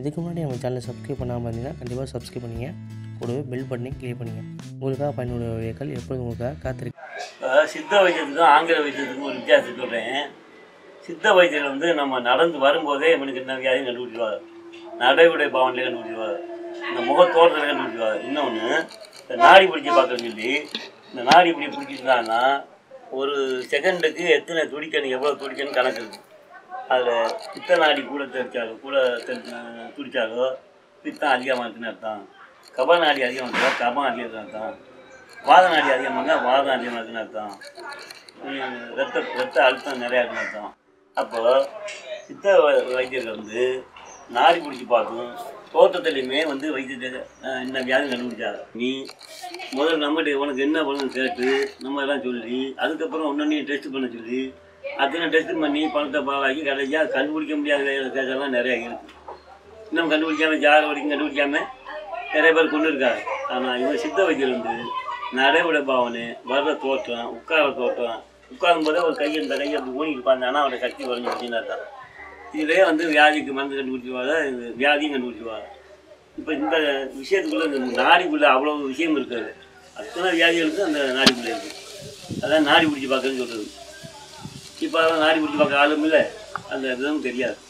இதுக்கு முன்னாடி நம்ம சேனலை சப்ஸ்கிரைப் பண்ணாமல் இருந்தீங்கன்னா கண்டிப்பாக சப்ஸ்கிரைப் பண்ணிங்க கூடவே பெல் பட்டனையும் கிளிக் பண்ணிங்க உங்களுக்காக பயனுள்ள வீடியோக்கள் எப்பொழுதும் உங்களுக்காக காத்திருக்கு இப்போ சித்த வைத்தியத்துக்கும் ஆங்கில வைத்தியத்துக்கும் ஒரு வித்தியாசம் சொல்கிறேன் சித்த வைத்தியர் வந்து நம்ம நடந்து வரும்போதே இவனுக்கு என்ன வியாதியும் கண்டுபிடிச்சிருவாங்க நடைவுடைய பாவனையிலே கண்டுபிடிச்சிருவாங்க இந்த முகத்தோட்டத்தில் கண்டுபிடிச்சிருவாங்க இன்னொன்று இந்த நாடி பிடிச்சி பார்க்கறன்னு சொல்லி இந்த நாடி இப்படி பிடிச்சிருந்தாங்கன்னா ஒரு செகண்டுக்கு எத்தனை துடிக்கணும் எவ்வளோ துடிக்கணும் கணக்கு இருக்குது அதில் பித்த நாடி கூட தெரிச்சாலோ கூட தெரி- துடிச்சாலோ பித்தம் அதிகமாக இருக்குன்னு அர்த்தம் கப நாடி அதிகமாக இருக்கா கபம் அதிகம் இருக்குன்னு அர்த்தம் வாத நாடி அதிகமாக இருந்தால் வாதம் அதிகமாக இருக்குன்னு அர்த்தம் உம், ரத்த ரத்த அழுத்தம் நிறையா இருக்குன்னு அர்த்தம் அப்போ சித்த வ- வைத்தியர்கள் வந்து நாடி பிடிச்சி பார்க்கும் தோட்டத்துலையுமே வந்து வைத்தியத்தை அஹ், என்ன வியாதி கண்டுபிடிச்சாங்க நீ முதல்ல நம்மகிட்ட உனக்கு என்ன பண்ணணும்னு கேட்டு நம்ம எல்லாம் சொல்லி அதுக்கப்புறம் ஒன்னொன்னையும் டெஸ்ட் பண்ண சொல்லி அத்தனை டெஸ்ட் பண்ணி பணத்தை பாழாக்கி கடைசியாக கண்டுபிடிக்க முடியாத கேஸெல்லாம் நிறையா இருக்குது இன்னும் கண்டுபிடிக்காம ஜாக வரைக்கும் கண்டுபிடிக்காம நிறைய பேர் கொண்டு இருக்காங்க ஆனால் இவங்க சித்த வைத்தியர் வந்து நடைமுறை பாவனை வர்ற தோற்றம் உட்கார தோற்றம் உட்காரும் போதே ஒரு கையை இந்த கையை அப்படி ஊனிட்டு பார்த்தாங்கன்னா அவரோட சக்தி குறைஞ்சி அப்படின்னு அர்த்தம் இதிலே வந்து வியாதிக்கு மருந்து கண்டுபிடிச்சிருவாங்க இது வியாதியும் கண்டுபிடிச்சிருவாங்க இப்போ இந்த விஷயத்துக்குள்ள இந்த நாடிக்குள்ள அவ்வளோ விஷயம் இருக்காது அத்தனை வியாதிகளுக்கு அந்த நாடிக்குள்ளே இருக்குது அதான் நாடி பிடிச்சி பார்க்கறதுன்னு சொல்கிறது இப்போ அதான் நாடி பிடிச்சி பார்க்க ஆளும் இல்லை அந்த இதுவும் தெரியாது